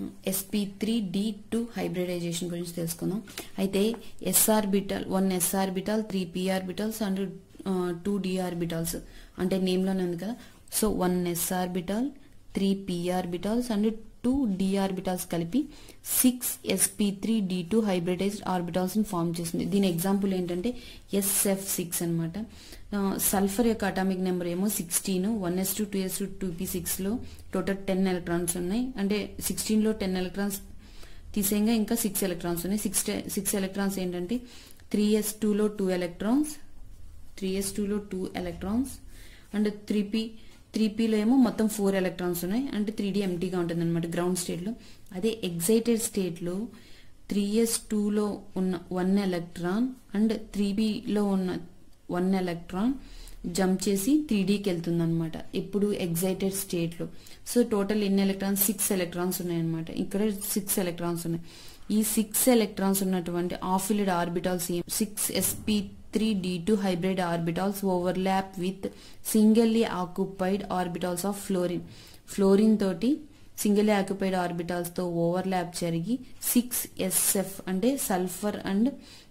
SP three D two hybridization గురించి తెలుసుకుందాం అయితే S orbital one S orbital three P orbitals and two D orbitals అంటే నేమ్లోనే ఉంది కదా so one S orbital three P orbitals and two D orbitals కలిపి six SP three D two hybridized orbitals ని form చేస్తుంది దీని example ఏంటంటే S F six అనమాట సల్ఫర్ యొక్క అటామిక్ నెంబర్ ఏమో sixteen one S two two S two two P six లో total ten electrons ఉన్నాయి అంటే సిక్స్టీన్ లో టెన్ ఎలక్ట్రాన్స్ తీసేయంగా ఇంకా సిక్స్ ఎలక్ట్రాన్స్ ఉన్నాయి సిక్స్ సిక్స్ ఎలక్ట్రాన్స్ ఏంటంటే త్రీ ఎస్ టూలో టూ ఎలక్ట్రాన్స్ త్రీ ఎస్ టూలో two electrons and three P three పీలో ఏమో మొత్తం ఫోర్ ఎలక్ట్రాన్స్ ఉన్నాయి అంటే త్రీ డీ ఎంటీగా ఉంటుంది అనమాట గ్రౌండ్ స్టేట్లో అదే ఎగ్జైటెడ్ స్టేట్లో త్రీ ఎస్ టూలో ఉన్న వన్ ఎలక్ట్రాన్ అండ్ త్రీ బీలో ఉన్న వన్ ఎలక్ట్రాన్ జంప్ చేసి త్రీ డీకి వెళ్తుంది అనమాట ఇప్పుడు ఎగ్జైటెడ్ స్టేట్లో సో టోటల్ ఎన్ని ఎలక్ట్రాన్స్ సిక్స్ ఎలక్ట్రాన్స్ ఉన్నాయన్నమాట ఇక్కడ సిక్స్ ఎలక్ట్రాన్స్ ఉన్నాయి ఈ సిక్స్ ఎలక్ట్రాన్స్ ఉన్నటువంటి half filled orbitals six SP three D two hybrid orbitals overlap with singly occupied orbitals of fluorine fluorine తోటి సింగిల్లీ ఆక్యుపైడ్ ఆర్బిటాల్స్ తో ఓవర్లాప్ జరిగి సిక్స్ ఎస్ఎఫ్ అంటే sulphur and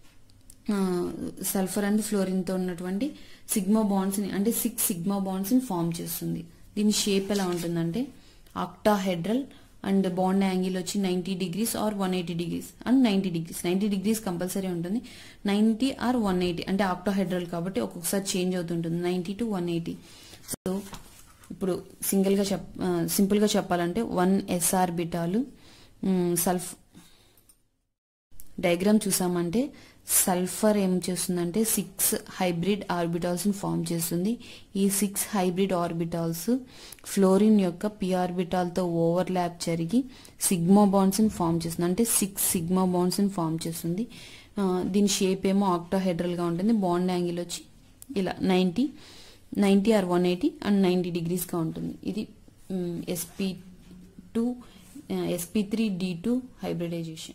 sulphur and fluorine తో ఉన్నటువంటి sigma bonds ని అంటే six sigma bonds ని form చేస్తుంది దీని షేప్ ఎలా ఉంటుందంటే ఆక్టాహెడ్రల్ అండ్ బాండ్ యాంగిల్ వచ్చి ninety degrees or one eighty degrees and ninety degrees ninety degrees compulsory ఉంటుంది నైన్టీ ఆర్ వన్ ఎయిటీ అంటే ఆక్టోహెడ్రల్ కాబట్టి ఒక్కొక్కసారి చేంజ్ అవుతుంటుంది ninety to one eighty so ఇప్పుడు సింగిల్ గా చెప్ సింపుల్ గా చెప్పాలంటే వన్ ఎస్ఆర్ బిటాలు సల్ఫ్ డయాగ్రామ్ చూసామంటే సల్ఫర్ ఏం చేస్తుందంటే సిక్స్ హైబ్రిడ్ ఆర్బిటాల్స్ ని ఫామ్ చేస్తుంది ఈ సిక్స్ హైబ్రిడ్ ఆర్బిటాల్స్ ఫ్లోరిన్ యొక్క పి ఆర్బిటాల్ తో ఓవర్లాప్ జరిగి సిగ్మా బాండ్స్ ని ఫామ్ చేస్తుంది అంటే సిక్స్ సిగ్మా బాండ్స్ ని ఫామ్ చేస్తుంది దీని షేప్ ఏమో ఆక్టోహెడ్రల్ గా ఉంటుంది బాండ్ యాంగిల్ వచ్చి ఇలా ninety ninety or one eighty and ninety degrees గా ఉంటుంది ఇది SP two SP three D two hybridization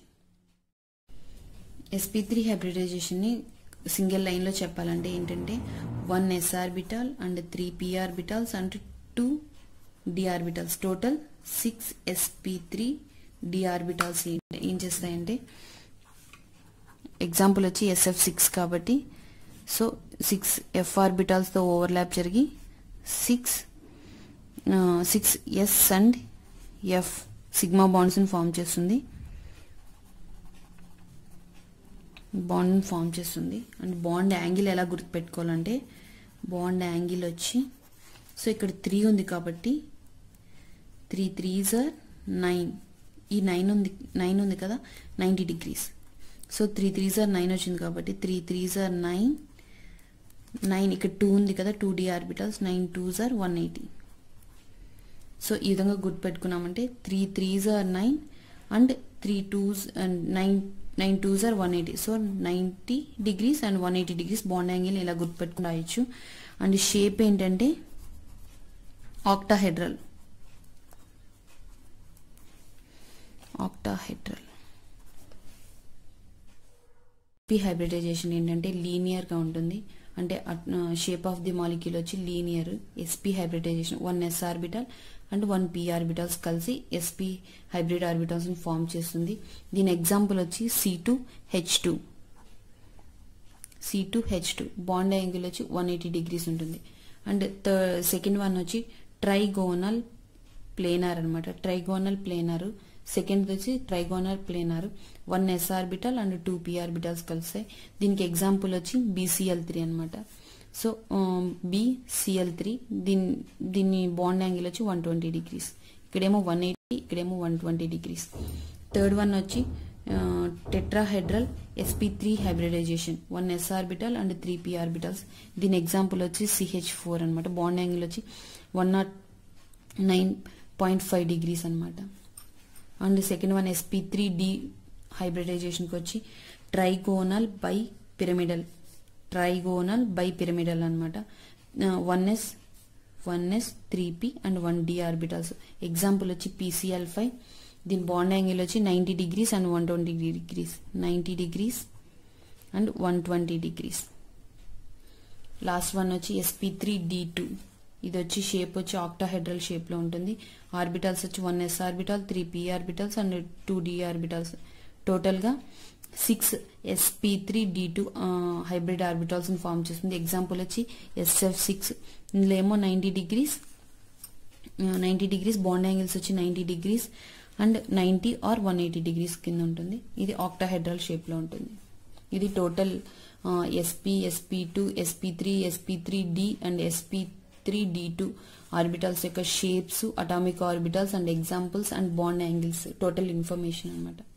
SP three hybridization ని సింగిల్ లైన్ లో చెప్పాలంటే ఏంటంటే one S orbital and three P orbitals and two D orbitals total six SP three D orbitals ఏం చేస్తాయంటే example వచ్చి ఎస్ఎఫ్ సిక్స్ కాబట్టి సో సిక్స్ ఎఫ్ ఆర్బిటాల్స్ తో overlap జరిగి six six S and F sigma bonds ని ఫామ్ చేస్తుంది బాండ్ ఫామ్ చేస్తుంది and bond angle ఎలా గుర్తుపెట్టుకోవాలంటే బాండ్ యాంగిల్ వచ్చి సో ఇక్కడ త్రీ ఉంది కాబట్టి త్రీ త్రీ ఆర్ నైన్ ఈ నైన్ ఉంది నైన్ ఉంది కదా ninety degrees so three three or nine వచ్చింది కాబట్టి three three or nine nine ఇక్కడ టూ ఉంది కదా two D orbitals nine two or one eighty so ఈ విధంగా గుర్తుపెట్టుకున్నామంటే three threes or nine and three twos and nine nine twos or one eighty so ninety degrees and one eighty degrees bond angle ఇలా గుర్తుపెట్టుకుని రాయొచ్చు and shape ఏంటంటే octahedral octahedral P hybridization ఏంటంటే linear గా ఉంటుంది అంటే షేప్ ఆఫ్ ది మాలిక్యూల్ వచ్చి linear SP hybridization one S orbital and one P orbitals కలిసి ఎస్పీ హైబ్రిడ్ ఆర్బిటల్స్ ని ఫామ్ చేస్తుంది దీని ఎగ్జాంపుల్ వచ్చి C two H two C two H two bond angle వచ్చి వన్ ఎయిటీ డిగ్రీస్ ఉంటుంది and second one వచ్చి trigonal planar అనమాట trigonal planar second వచ్చి trigonal planar one S orbital and two P orbitals కలిసాయి దీనికి example వచ్చి B C L three అనమాట so B C L three దీని దీని బాండ్ యాంగిల్ వచ్చి వన్ ట్వంటీ డిగ్రీస్ ఇక్కడేమో వన్ ఎయిటీ ఇక్కడేమో one twenty degrees third one వచ్చి tetrahedral SP three hybridization one S orbital and three P orbitals దీని ఎగ్జాంపుల్ వచ్చి సిహెచ్ ఫోర్ అనమాట బాండ్ యాంగిల్ వచ్చి one nought nine point five degrees అనమాట and second one SP three D హైబ్రిడైజేషన్కి వచ్చి trigonal bipyramidal trigonal bipyramidal అనమాట one S one S three P and one D orbitals example వచ్చి P C L five దీని bond angle వచ్చి ninety degrees and one twenty degrees ninety degrees and one twenty degrees last one వచ్చి SP three D two ఇది వచ్చి shape వచ్చి octahedral shape లో ఉంటుంది orbitals వచ్చి one S orbital three P orbitals and two D orbitals total గా six SP three D two hybrid orbitals form చేస్తుంది example వచ్చి ఎస్ఎఫ్ సిక్స్ ఇందులో ఏమో ninety degrees ninety degrees bond angles వచ్చి ninety degrees and ninety or one eighty degrees కింద ఉంటుంది ఇది octahedral shape లో ఉంటుంది ఇది total SP SP two SP three SP three D and SP three D two orbitals యొక్క shapes atomic orbitals and examples and bond angles total information అనమాట